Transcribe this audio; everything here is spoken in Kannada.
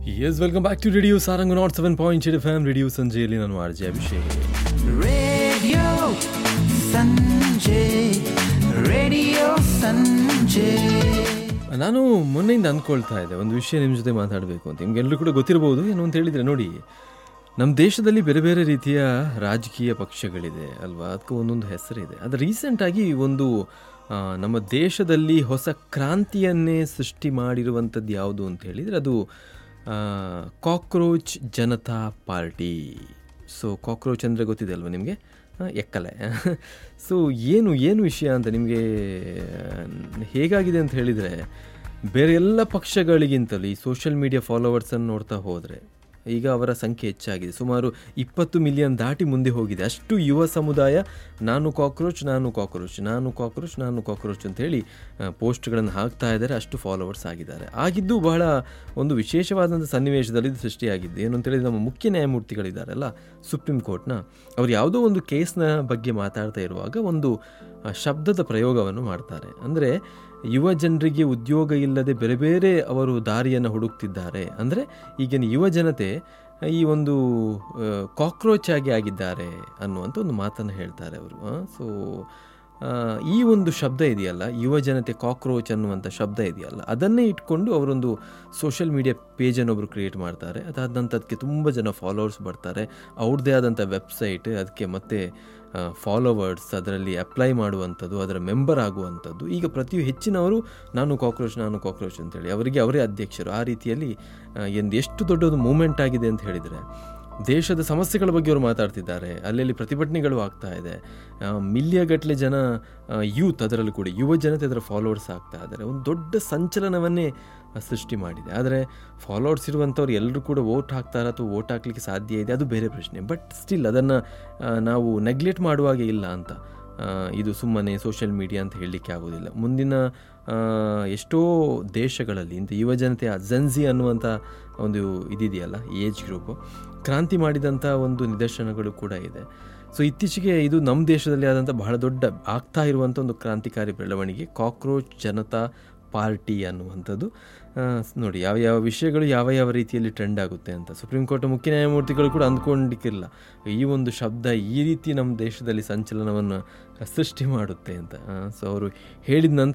S welcome back to radio Sarang nought seven point eight F M radio ಸಂಜೆಯಲ್ಲಿ ನಾನು R J Abhishek Radio Sanjay, Radio Sanjay. ನಾನು ಮೊನ್ನೆಯಿಂದ ಅಂದ್ಕೊಳ್ತಾ ಇದ್ದೆ ಒಂದು ವಿಷಯ ನಿಮ್ಮ ಜೊತೆ ಮಾತಾಡಬೇಕು ಅಂತ ನಿಮ್ಗೆಲ್ಲರೂ ಕೂಡ ಗೊತ್ತಿರಬಹುದು ಏನು ಅಂತ ಹೇಳಿದರೆ ನೋಡಿ ನಮ್ಮ ದೇಶದಲ್ಲಿ ಬೇರೆ ಬೇರೆ ರೀತಿಯ ರಾಜಕೀಯ ಪಕ್ಷಗಳಿದೆ ಅಲ್ವಾ ಅದಕ್ಕೆ ಒಂದೊಂದು ಹೆಸರಿದೆ ಅದು ರೀಸೆಂಟಾಗಿ ಒಂದು ಆ, ನಮ್ಮ ದೇಶದಲ್ಲಿ ಹೊಸ ಕ್ರಾಂತಿಯನ್ನೇ ಸೃಷ್ಟಿ ಮಾಡಿರುವಂಥದ್ದು ಯಾವುದು ಅಂತ ಹೇಳಿದರೆ ಅದು cockroach Janata party so cockroach ಅಂದರೆ ಗೊತ್ತಿದೆ ಅಲ್ವಾ ನಿಮಗೆ ಎಕ್ಕಲೆ ಸೊ ಏನು ಏನು ವಿಷಯ ಅಂತ ನಿಮಗೆ ಹೇಗಾಗಿದೆ ಅಂತ ಹೇಳಿದರೆ ಬೇರೆ ಎಲ್ಲ ಪಕ್ಷಗಳಿಗಿಂತಲೂ ಈ ಸೋಷಿಯಲ್ ಮೀಡಿಯಾ ಫಾಲೋವರ್ಸನ್ನು ನೋಡ್ತಾ ಹೋದರೆ ಈಗ ಅವರ ಸಂಖ್ಯೆ ಹೆಚ್ಚಾಗಿದೆ ಸುಮಾರು ಇಪ್ಪತ್ತು ಮಿಲಿಯನ್ ದಾಟಿ ಮುಂದೆ ಹೋಗಿದೆ ಅಷ್ಟು ಯುವ ಸಮುದಾಯ ನಾನು ಕಾಕ್ರೋಚ್ ನಾನು ಕಾಕ್ರೋಚ್ ನಾನು ಕಾಕ್ರೋಚ್ ನಾನು ಕಾಕ್ರೋಚ್ ಅಂತೇಳಿ ಪೋಸ್ಟ್ಗಳನ್ನು ಹಾಕ್ತಾ ಇದ್ದಾರೆ ಅಷ್ಟು ಫಾಲೋವರ್ಸ್ ಆಗಿದ್ದಾರೆ ಆಗಿದ್ದು ಬಹಳ ಒಂದು ವಿಶೇಷವಾದಂಥ ಸನ್ನಿವೇಶದಲ್ಲಿ ಇದು ಸೃಷ್ಟಿಯಾಗಿದ್ದು ಏನು ಅಂತೇಳಿದ್ರೆ ನಮ್ಮ ಮುಖ್ಯ ನ್ಯಾಯಮೂರ್ತಿಗಳಿದ್ದಾರಲ್ಲ ಸುಪ್ರೀಂ ಕೋರ್ಟ್ನ ಅವ್ರು ಯಾವುದೋ ಒಂದು ಕೇಸ್ನ ಬಗ್ಗೆ ಮಾತಾಡ್ತಾ ಇರುವಾಗ ಒಂದು ಆ, ಶಬ್ದದ ಪ್ರಯೋಗವನ್ನು ಮಾಡ್ತಾರೆ ಅಂದರೆ ಯುವ ಜನರಿಗೆ ಉದ್ಯೋಗ ಇಲ್ಲದೆ ಬೇರೆ ಬೇರೆ ಅವರು ದಾರಿಯನ್ನು ಹುಡುಕ್ತಿದ್ದಾರೆ ಅಂದರೆ ಈಗಿನ ಯುವ ಜನತೆ ಈ ಒಂದು ಕಾಕ್ರೋಚ್ ಆಗಿ ಆಗಿದ್ದಾರೆ ಅನ್ನುವಂಥ ಒಂದು ಮಾತನ್ನು ಹೇಳ್ತಾರೆ ಅವರು ಸೊ ಈ ಒಂದು ಶಬ್ದ ಇದೆಯಲ್ಲ ಯುವ ಜನತೆ ಕಾಕ್ರೋಚ್ ಅನ್ನುವಂಥ ಶಬ್ದ ಇದೆಯಲ್ಲ ಅದನ್ನೇ ಇಟ್ಕೊಂಡು ಅವರೊಂದು ಸೋಷಿಯಲ್ ಮೀಡಿಯಾ ಪೇಜನ್ನು ಒಬ್ಬರು ಕ್ರಿಯೇಟ್ ಮಾಡ್ತಾರೆ ಅದಾದ ನಂತರ ಅದಕ್ಕೆ ತುಂಬ ಜನ ಫಾಲೋವರ್ಸ್ ಬರ್ತಾರೆ ಅವ್ರದ್ದೇ ಆದಂಥ ವೆಬ್ಸೈಟ್ ಅದಕ್ಕೆ ಮತ್ತೆ ಫಾಲೋವರ್ಸ್ ಅದರಲ್ಲಿ ಅಪ್ಲೈ ಮಾಡುವಂಥದ್ದು ಅದರ ಮೆಂಬರ್ ಆಗುವಂಥದ್ದು ಈಗ ಪ್ರತಿ ಹೆಚ್ಚಿನವರು ನಾನು ಕಾಕ್ರೋಚ್ ನಾನು ಕಾಕ್ರೋಚ್ ಅಂತೇಳಿ ಅವರಿಗೆ ಅವರೇ ಅಧ್ಯಕ್ಷರು ಆ ರೀತಿಯಲ್ಲಿ ಆ, ಎಂದು ಎಷ್ಟು ದೊಡ್ಡದು ಮೂಮೆಂಟ್ ಆಗಿದೆ ಅಂತ ಹೇಳಿದರೆ ದೇಶದ ಸಮಸ್ಯೆಗಳ ಬಗ್ಗೆ ಅವರು ಮಾತಾಡ್ತಿದ್ದಾರೆ ಅಲ್ಲಲ್ಲಿ ಪ್ರತಿಭಟನೆಗಳು ಆಗ್ತಾ ಇದೆ ಮಿಲಿಯಗಟ್ಟಲೆ ಜನ ಯೂತ್ ಅದರಲ್ಲೂ ಕೂಡ ಯುವ ಜನತೆ ಅದರ ಫಾಲೋವರ್ಸ್ ಆಗ್ತಾ ಇದ್ದಾರೆ ಒಂದು ದೊಡ್ಡ ಸಂಚಲನವನ್ನೇ ಆ, ಸೃಷ್ಟಿ ಮಾಡಿದೆ ಆದರೆ ಫಾಲೋವರ್ಸ್ ಇರುವಂಥವ್ರು ಎಲ್ಲರೂ ಕೂಡ ವೋಟ್ ಹಾಕ್ತಾರ ಅಥವಾ ವೋಟ್ ಹಾಕ್ಲಿಕ್ಕೆ ಸಾಧ್ಯ ಇದೆ ಅದು ಬೇರೆ ಪ್ರಶ್ನೆ ಬಟ್ ಸ್ಟಿಲ್ ಅದನ್ನು ನಾವು ನೆಗ್ಲೆಕ್ಟ್ ಮಾಡುವಾಗೆ ಇಲ್ಲ ಅಂತ ಆ, ಇದು ಸುಮ್ಮನೆ ಸೋಷಿಯಲ್ ಮೀಡಿಯಾ ಅಂತ ಹೇಳಲಿಕ್ಕೆ ಆಗೋದಿಲ್ಲ ಮುಂದಿನ ಆ, ಎಷ್ಟೋ ದೇಶಗಳಲ್ಲಿ ಇಂಥ ಯುವ ಜನತೆಯ ಜನ್ಜಿ ಅನ್ನುವಂಥ ಒಂದು ಇದಿದೆಯಲ್ಲ ಏಜ್ ಗ್ರೂಪು ಕ್ರಾಂತಿ ಮಾಡಿದಂಥ ಒಂದು ನಿದರ್ಶನಗಳು ಕೂಡ ಇದೆ ಸೊ ಇತ್ತೀಚೆಗೆ ಇದು ನಮ್ಮ ದೇಶದಲ್ಲಿ ಆದಂಥ ಬಹಳ ದೊಡ್ಡ ಆಗ್ತಾ ಇರುವಂಥ ಒಂದು ಕ್ರಾಂತಿಕಾರಿ ಬೆಳವಣಿಗೆ ಕಾಕ್ರೋಚ್ ಜನತಾ ಪಾರ್ಟಿ ಅನ್ನುವಂಥದ್ದು ಆ, ನೋಡಿ ಯಾವ ಯಾವ ವಿಷಯಗಳು ಯಾವ ಯಾವ ರೀತಿಯಲ್ಲಿ ಟ್ರೆಂಡ್ ಆಗುತ್ತೆ ಅಂತ ಸುಪ್ರೀಂ ಕೋರ್ಟ್ ಮುಖ್ಯ ನ್ಯಾಯಮೂರ್ತಿಗಳು ಕೂಡ ಅಂದ್ಕೊಂಡಿಕ್ಕಿಲ್ಲ ಈ ಒಂದು ಶಬ್ದ ಈ ರೀತಿ ನಮ್ಮ ದೇಶದಲ್ಲಿ ಸಂಚಲನವನ್ನು ಸೃಷ್ಟಿ ಮಾಡುತ್ತೆ ಅಂತ ಸೊ ಅವರು ಹೇಳಿದ ನಂತರ